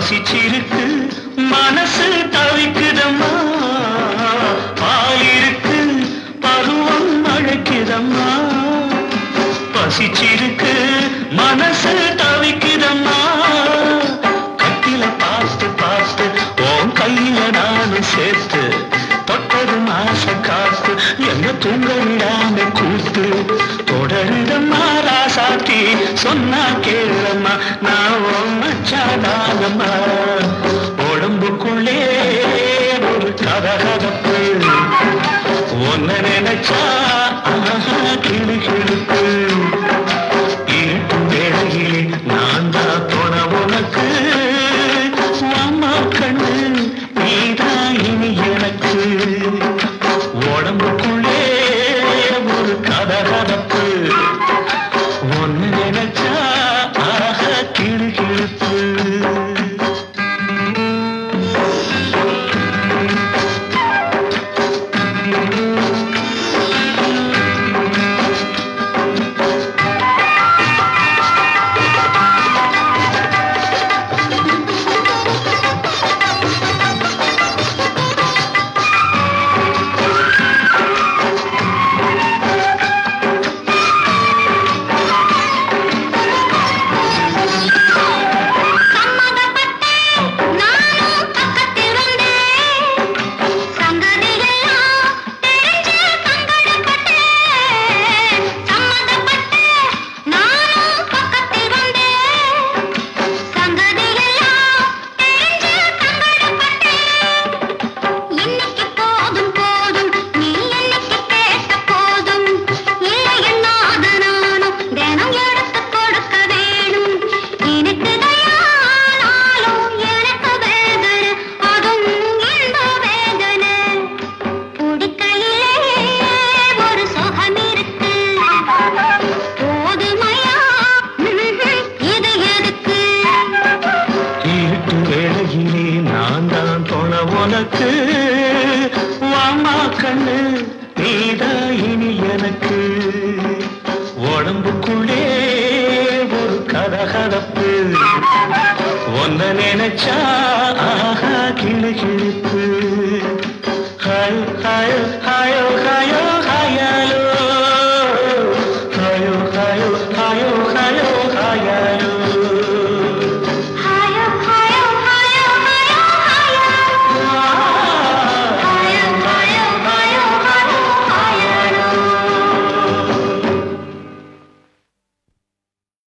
பசிச்சிருக்கு மனசு தவிக்குதம்மா பால் இருக்கு பருவம் அழைக்குதம்மா பசிச்சிருக்கு மனசு தவிக்குதம்மா கட்டில பார்த்து பார்த்து உன் கையில நானும் சேர்த்து தொட்டது மாச காத்து என்ன தூங்க விடாம கூத்து தொடருதம்மா ராசாத்தி சொன்னா கேளம்மா நான் உன் மச்சாதானம்மா உடம்புக்குள்ளே ஒரு கதகதப்பு ஒன்ன நினைச்சா ஆஹா கிளு கிளுப்பு இருட்டு வேளையிலே நான் தான் துண உனக்கு அம்மா கண்ணு நீதான் இனி எனக்கு உடம்புக்குள்ளே ஒரு கதகதப்பு ஒன்னு நினைச்சா ஆக கிளு கிளுப்பு சம்மதப்பட்டேன் நானும் பக்கத்தில் வந்தேன் சங்கதியெல்லாம் தெரிஞ்சு சங்கடப்பட்டேன் சம்மதப்பட்டேன் நானும் பக்கத்தில் வந்தேன் சங்கதியெல்லாம் தெரிஞ்சு சங்கடப்பட்டேன் இன்னைக்கு போதும் போதும் நீ என்னைக்கு கேட்ட போதும் இல்லை என்னாத நானும் தினம் எடுத்து கொடுக்க வேணும் எனக்கு தயானாலும் எனக்கு வேதனை அதுவும் இந்த வேதனை குடிக்கையிலே ஒரு சுகம் இருக்கு போதுமையா இது எதுக்கு இருட்டு வேளையிலே நான் தான் துண உனக்கு வாமா கண்ணு நீதான் இனி எனக்கு உடம்புக்குள்ளே ஒரு கதகதப்பு ஒன்ன நினைச்சா ஆஹா கிளு கிழிப்பு